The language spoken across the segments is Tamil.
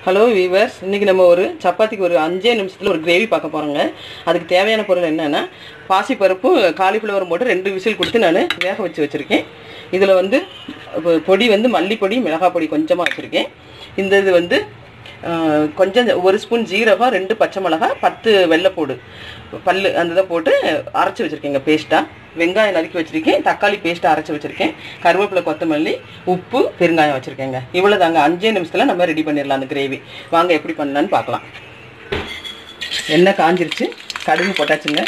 ஹலோ வீவர்ஸ் இன்றைக்கி நம்ம ஒரு சப்பாத்திக்கு ஒரு அஞ்சே நிமிஷத்தில் ஒரு கிரேவி பார்க்க போகிறோங்க அதுக்கு தேவையான பொருள் என்னென்னா பாசிப்பருப்பும் காலிஃப்ளவரும் போட்டு ரெண்டு விசில் கொடுத்து நான் வேக வச்சு வச்சுருக்கேன் இதில் வந்து பொ- பொடி வந்து மல்லிப்பொடி மிளகாய் பொடி கொஞ்சமாக வச்சுருக்கேன் இந்த இது வந்து ஆஹ், கொஞ்சம் ஒரு ஸ்பூன் ஜீரகம் ரெண்டு பச்சை மிளகாய் பத்து வெள்ளைப்பூடு பல்லு அந்த இதை போட்டு அரைச்சி வச்சுருக்கேங்க பேஸ்ட்டாக வெங்காயம் நறுக்கி வச்சுருக்கேன் தக்காளி பேஸ்ட்டாக அரைச்சி வச்சுருக்கேன் கருவேப்பிலை கொத்தமல்லி உப்பு பெருங்காயம் வச்சுருக்கேங்க இவ்வளோ தாங்க அஞ்சே நிமிஷத்தில் நம்ம ரெடி பண்ணிடலாம் அந்த கிரேவி வாங்க எப்படி பண்ணலான்னு பார்க்கலாம் எண்ணெய் காஞ்சிருச்சு கடுகு போட்டாச்சுங்க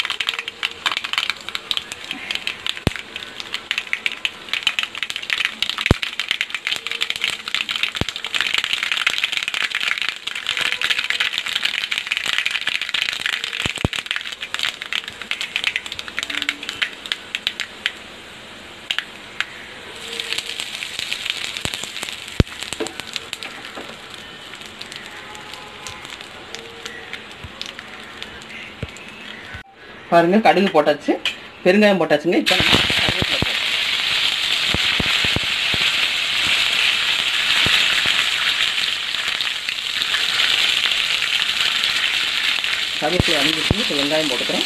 பாருங்க கடுகு போட்டாச்சு பெருங்காயம் போட்டாச்சுங்க இப்போ நம்ம கருவேப்பிலை போடுறோம். கருவேப்பிலை அணிஞ்சிட்டு இப்போ வெங்காயம் போட்டுக்கிறோம்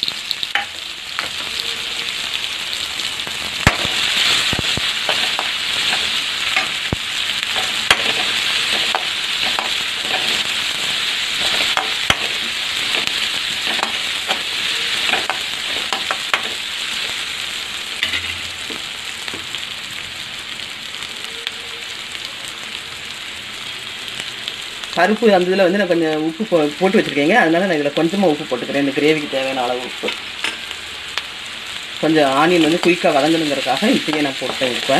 பருப்பு அந்த இதில் வந்து நான் கொஞ்சம் உப்பு போ போட்டு வச்சுருக்கேங்க அதனால நான் இதில் கொஞ்சமாக உப்பு போட்டுக்கிறேன் இந்த கிரேவிக்கு தேவையான அளவு உப்பு கொஞ்சம் ஆனியன் வந்து குயிக்காக வதங்கணுங்கிறதுக்காக இப்படியே நான் போட்டேன் உப்பை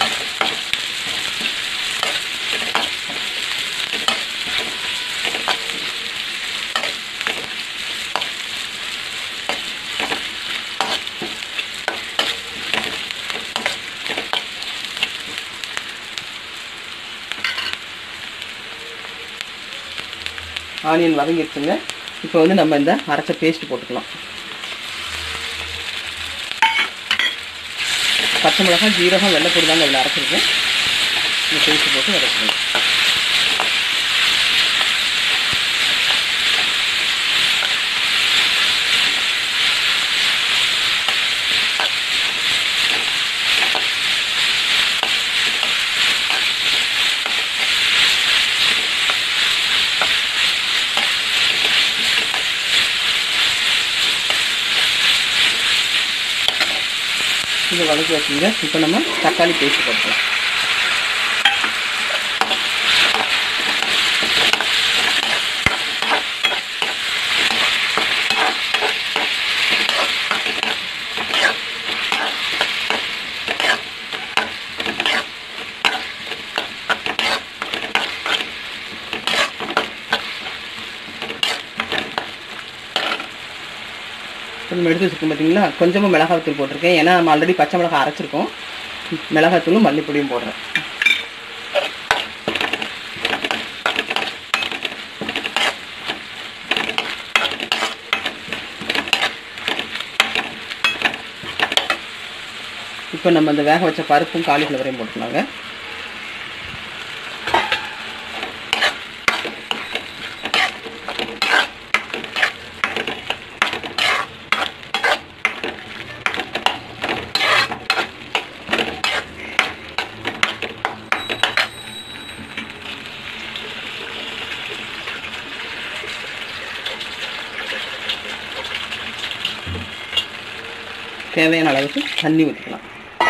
ஆனியன் வதங்கிடுச்சுங்க இப்போ வந்து நம்ம இந்த அரைச்ச பேஸ்ட் போட்டுக்கலாம் பச்சை மிளகாய் ஜீரகம் வெள்ளைப்பொடி தாங்க அதில் அரைச்சிருக்கேன் இந்த பேஸ்ட் போட்டு வதக்கணும் இதை வதக்கி வச்சுங்க இப்போ நம்ம தக்காளி பேஸ்ட் போட்டுக்கலாம் நம்ம எடுத்து வச்சுருக்கோம் பார்த்தீங்களா கொஞ்சமாக மிளகாத்தூள் போட்டிருக்கேன் ஏன்னா நம்ம ஆல்ரெடி பச்சை மிளகாய் அரைச்சிருக்கோம் மிளகாத்தூளும் மல்லிப்பொடியும் போடுறேன் இப்போ நம்ம அந்த வேக வச்ச பருப்பும் காலிஃப்ளவரையும் போட்டுக்கலாங்க தேவையான அளவுக்கு தண்ணி ஊற்றிக்கலாம்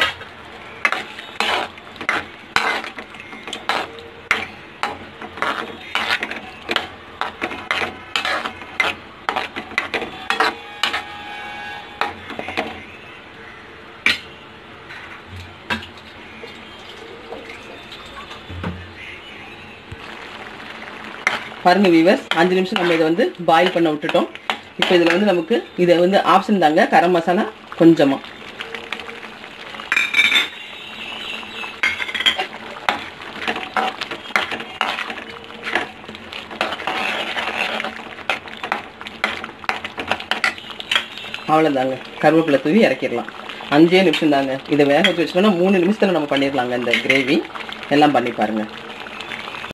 பாருங்க வீவர்ஸ் அஞ்சு நிமிஷம் நம்ம இதை வந்து பாயில் பண்ண விட்டுட்டோம் இப்போ இதில் வந்து நமக்கு இதை வந்து ஆப்ஷன் தாங்க கரம் மசாலா கொஞ்சமாக அவ்வளோதாங்க கருவேப்பிலை தூவி இறக்கிடலாம் அஞ்சே நிமிஷம் தாங்க இதை வேக வச்சு வச்சோம்னா மூணு நிமிஷத்தில் நம்ம பண்ணிடலாங்க இந்த கிரேவி எல்லாம் பண்ணி பாருங்கள்